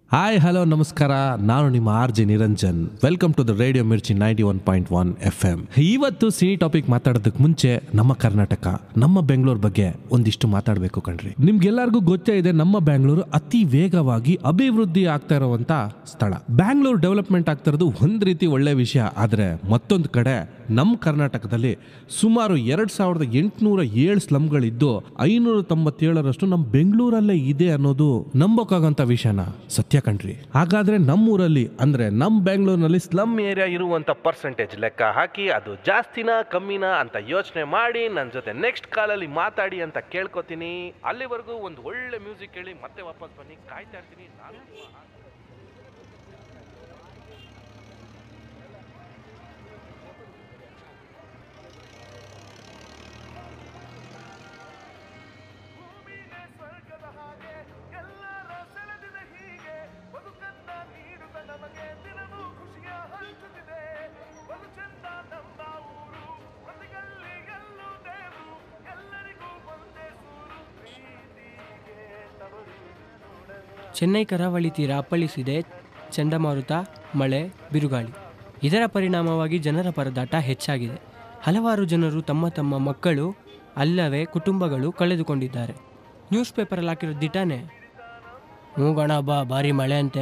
Hi hello ನಮಸ್ಕಾರ ನಾನು ನಿಮ್ಮ R J Niranjan welcome to the radio Mirchi ninety one point one F M ಇವತ್ತು cine topic ಮಾತಾಡೋದಕ್ಕೆ ಮುಂಚೆ ನಮ್ಮ ಕರ್ನಾಟಕ ನಮ್ಮ ಬೆಂಗಳೂರು ಬಗ್ಗೆ ಒಂದಿಷ್ಟು ಮಾತಾಡಬೇಕು ಕಣ್ರಿ ನಿಮ್ಗೆಲ್ಲರಿಗೂ ಗೊತ್ತೇ ಇದೆ ನಮ್ಮ ಬೆಂಗಳೂರು ಅತಿ ವೇಗವಾಗಿ ಅಭಿವೃದ್ಧಿ ಆಗ್ತಾ ಇರುವಂತ ಸ್ಥಳ ಬ್ಯಾಂಗ್ಳೂರು ಡೆವಲಪ್ಮೆಂಟ್ ಆಗ್ತಾ ಇರೋದು ಒಂದ್ ರೀತಿ ಒಳ್ಳೆ ವಿಷಯ ಆದ್ರೆ ಮತ್ತೊಂದು ಕಡೆ ನಮ್ಮ ಕರ್ನಾಟಕದಲ್ಲಿ ಸುಮಾರು ಎರಡ್ ಸಾವಿರದ ಎಂಟುನೂರ ಏಳು ಸ್ಲಮ್ಗಳಿದ್ದು ಐನೂರ ತೊಂಬತ್ತೇಳರಷ್ಟು ನಮ್ಮ ಬೆಂಗಳೂರಲ್ಲೇ ಇದೆ ಅನ್ನೋದು ನಂಬೋಕ್ಕಾಗಂತ ವಿಷಯನ ಸತ್ಯ ಕಣ್ರಿ ಹಾಗಾದ್ರೆ ನಮ್ಮೂರಲ್ಲಿ ಅಂದ್ರೆ ನಮ್ಮ ಬೆಂಗಳೂರಿನಲ್ಲಿ ಸ್ಲಮ್ ಏರಿಯಾ ಇರುವಂತ ಪರ್ಸೆಂಟೇಜ್ ಲೆಕ್ಕ ಹಾಕಿ ಅದು ಜಾಸ್ತಿನಾ ಕಮ್ಮಿನಾ ಅಂತ ಯೋಚನೆ ಮಾಡಿ ನನ್ನ ಜೊತೆ ನೆಕ್ಸ್ಟ್ ಕಾಲಲ್ಲಿ ಮಾತಾಡಿ ಅಂತ ಕೇಳ್ಕೊತೀನಿ ಅಲ್ಲಿವರೆಗೂ ಒಂದು ಒಳ್ಳೆ ಮ್ಯೂಸಿಕ್ ಕೇಳಿ ಮತ್ತೆ ವಾಪಸ್ ಬನ್ನಿ ಕಾಯ್ತಾ ಇರ್ತೀನಿ ನಾನು ನಿಮ್ಮ ಆರ್. ಭೂಮಿನೇ ಸ್ವರ್ಗದ ಹಾಗೆ ಎಲ್ಲರ ಸೆಳೆದಿದೆ ಹೀಗೆ ಬದುಕನ್ನ ನೀಡುತ್ತ ನಮಗೆ ದಿನವೂ ಖುಷಿಯ ಹಂಚುತ್ತಿದೆ ಬಲು ಚಂದ ನಮ್ಮ ಊರು ಪ್ರತಿಗಲ್ಲಿ ಎಲ್ಲೂ ದೇವರು ಎಲ್ಲರಿಗೂ ಒಂದೇ ಸೂರು ಪ್ರೀತಿಗೆ ತವರು ನೋಡಲ್ಲ ಚೆನ್ನೈ ಕರಾವಳಿ ತೀರ ಅಪ್ಪಳಿಸಿದೆ ಚಂಡಮಾರುತ ಮಳೆ ಬಿರುಗಾಳಿ ಇದರ ಪರಿಣಾಮವಾಗಿ ಜನರ ಪರದಾಟ ಹೆಚ್ಚಾಗಿದೆ ಹಲವಾರು ಜನರು ತಮ್ಮ ತಮ್ಮ ಮಕ್ಕಳು ಅಲ್ಲವೇ ಕುಟುಂಬಗಳು ಕಳೆದುಕೊಂಡಿದ್ದಾರೆ ನ್ಯೂಸ್ ಪೇಪರಲ್ಲಿ ಹಾಕಿರೋ ದಿಟಾನೆ ಹ್ಞೂ ಗಣ ಬಾ ಭಾರಿ ಮಳೆ ಅಂತೆ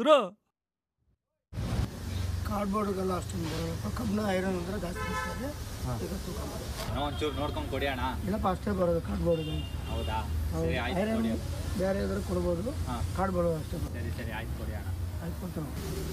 ಗುರು ಕಾರ್ಡ್ಬೋರ್ಡ್ಗೆಲ್ಲ ಅಷ್ಟೊಂದು ಬರೋದಪ್ಪ ಕಬ್ಬಿಣ ಐರನ್ ಅಂದ್ರೆ ಜಾಸ್ತಿ ಬರ್ತಾರೆ ಈಗ ತೂಕ ಮಾಡೋದು. ಏನೋ ಒಂಚೂರು ನೋಡ್ಕೊಂಡು ಕೊಡಿ ಅಣ್ಣ ಇಲ್ಲಪ್ಪ ಅಷ್ಟೇ ಬರೋದು ಕಾರ್ಡ್ಬೋರ್ಡ್ಗೆ ಹೌದಾ ಸರಿ ಆಯ್ತು ಐರನ್ ಕೊಡಿ ಬೇರೆ ಇದ್ರೆ ಕೊಡ್ಬೋದು ಹಾಂ. ಕಾರ್ಡ್ಬೋರ್ಡ್ ಅಷ್ಟೇ ಬರೋದು ಸರಿ ಸರಿ ಆಯ್ತು ಕೊಡಿ ಅಣ್ಣ ಆಯ್ತು ಕೊಡ್ತೇವೆ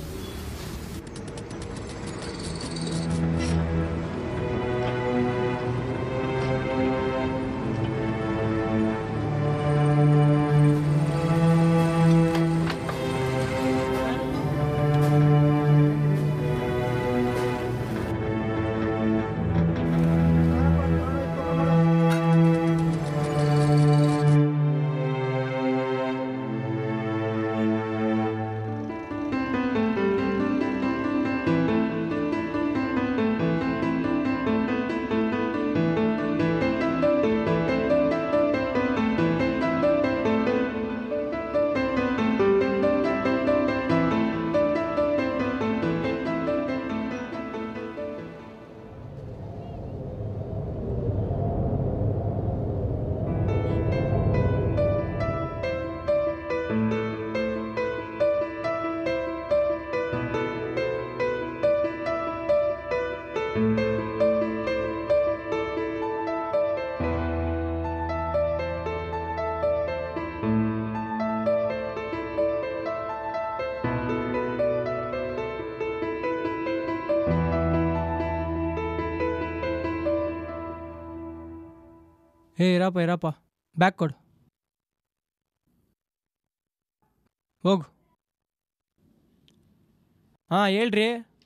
ಏ ಇರಪ್ಪ ಇರಪ್ಪ ಬ್ಯಾಗ್ ಕೊಡು ಹೋಗು ಹಾಂ ಹೇಳ್ರಿ